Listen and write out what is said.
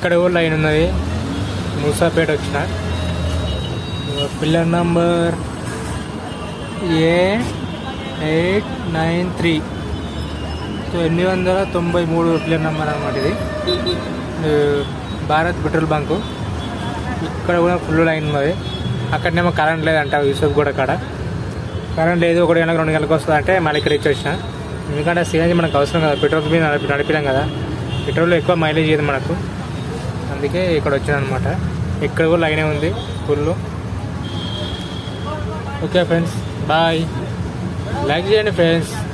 ఇక్కడ కూడా లైన్ ఉన్నది మూసాపేట వచ్చిన pillar number A eight nine three so ఎనిమిది వందల తొంభై మూడు పిల్లర్ నెంబర్ అనమాట ఇది ఇది భారత్ పెట్రోల్ బంకు ఇక్కడ కూడా ఫుల్ లైన్ ఉన్నది అక్కడనేమో కరెంట్ లేదంట యూసఫ్ కూడా కాడ కరెంట్ లేదు ఒకటి గంటలకు రెండు గంటలకు వస్తుంది అంటే మళ్ళీ ఇక్కడ ఇచ్చి వచ్చిన ఎందుకంటే సిఎన్జి మనకు అవసరం కదా పెట్రోల్ మీద నడిపి నడిపినాం కదా పెట్రోల్ ఎక్కువ మైలేజ్ ఇయ్యదు మనకు అందుకే ఇక్కడ వచ్చిన అనమాట ఇక్కడ కూడా లైనే ఉంది full okay friends bye like చేయండి ఫ్రెండ్స్